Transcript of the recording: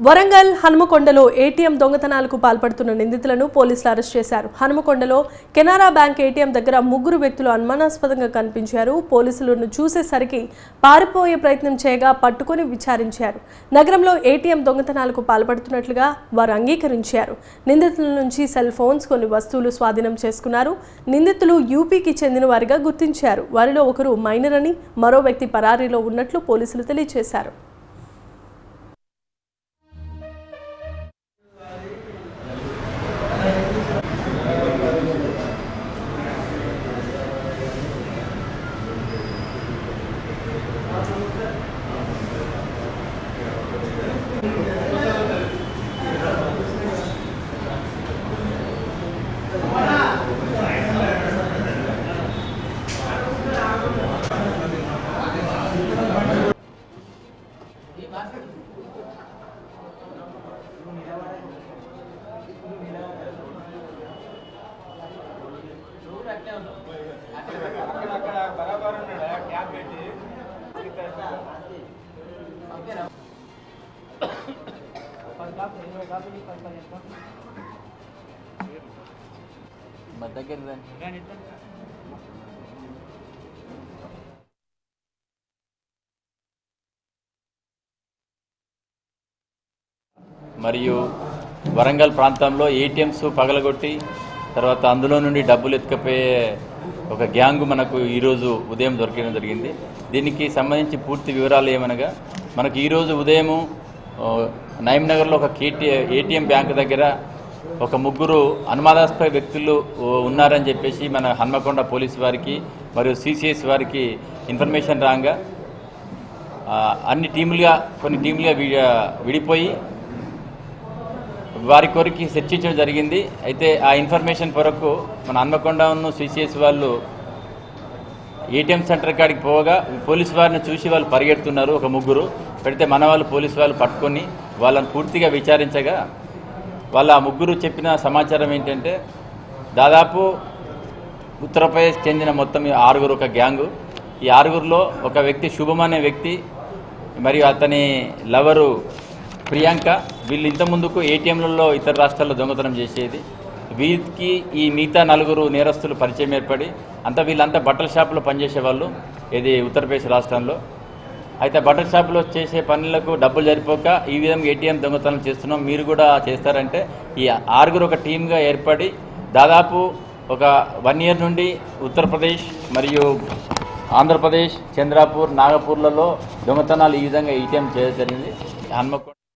Warangal హనుమకొండలో ATM దొంగతనాలకు పాల్పడుతున్న నిందితులను పోలీసులు అరెస్ట్ చేశారు హనుమకొండలో కెనరా బ్యాంక్ ఏటీఎం దగ్గర ముగ్గురు వ్యక్తులు అనుమానాస్పదంగా కనిపించారు పోలీసులను చూసేసరికి పారిపోయే ప్రయత్నం చేయగా పట్టుకొని విచారించారు నగరంలో ఏటీఎం దొంగతనాలకు పాల్పడుతున్నట్లుగా వారు అంగీకరించారు నిందితుల నుంచి సెల్ ఫోన్స్ కొన్ని వస్తువులు స్వాధీనం చేసుకున్నారు నిందితులు యూపీకి చెందిన వారిగా గుర్తించారు వారిలో ఒకరు మైనర్ అని మరో వ్యక్తి పరారీలో ఉన్నట్లు పోలీసులు తెలియజేశారు అక్కడక్కడ బరాబర్ ఉన్నాడు క్యాప్ పెట్టి మా దగ్గర రండి. మరియు వరంగల్ ప్రాంతంలో ఏటీఎంస్ పగలగొట్టి తర్వాత అందులో నుండి డబ్బులు ఎత్తుకపోయే ఒక గ్యాంగ్ మనకు ఈరోజు ఉదయం దొరకడం జరిగింది దీనికి సంబంధించి పూర్తి వివరాలు ఏమనగా మనకు ఈరోజు ఉదయము ఆ, నగర్లో ఒక కేటీ ఏటీఎం బ్యాంక్ దగ్గర ఒక ముగ్గురు అనుమానాస్పద వ్యక్తులు ఓ, ఉన్నారని చెప్పేసి మన హన్మకొండ పోలీసు వారికి మరియు సిసిఎస్ వారికి ఇన్ఫర్మేషన్ రాగా ఆ, అన్ని టీములుగా కొన్ని టీములుగా వి- విడిపోయి వారి కొరికి చర్చించడం జరిగింది అయితే ఆ ఇన్ఫర్మేషన్ కొరకు మన హన్మకొండను సిసిఎస్ వాళ్ళు ఏటీఎం సెంటర్ కాడికి పోగా పోలీసు వారిని చూసి వాళ్ళు పరిగెడుతున్నారు ఒక ముగ్గురు పెడితే మన వాళ్ళు పోలీసు వాళ్ళు పట్టుకొని వాళ్ళని పూర్తిగా విచారించగా వాళ్ళ ఆ ముగ్గురు చెప్పిన సమాచారం ఏంటంటే దాదాపు ఉత్తరప్రదేశ్ చెందిన మొత్తం ఈ ఆరుగురు ఒక గ్యాంగు ఈ ఆరుగురిలో ఒక వ్యక్తి శుభం అనే వ్యక్తి మరియు అతని లవరు ప్రియాంక వీళ్ళు ఇంత ముందుకు ఏటీఎంలలో ఇతర రాష్ట్రాల్లో దొంగతనం చేసేది వీరికి ఈ మిగతా నలుగురు నేరస్తులు పరిచయం ఏర్పడి అంతా వీళ్ళంతా బట్టల షాపులో పనిచేసే వాళ్ళు ఇది ఉత్తరప్రదేశ్ రాష్ట్రంలో అయితే బట్టల షాపులో చేసే పనులకు డబ్బులు సరిపోక ఈ విధంగా ఏటీఎం దొంగతనం చేస్తున్నాం మీరు కూడా చేస్తారంటే ఈ ఆరుగురు ఒక టీమ్గా ఏర్పడి దాదాపు ఒక వన్ ఇయర్ నుండి ఉత్తరప్రదేశ్ మరియు ఆంధ్రప్రదేశ్ చంద్రాపూర్ నాగపూర్లలో దొంగతనాలు ఈ విధంగా ఏటీఎం చేయడం జరిగింది హన్మకొండ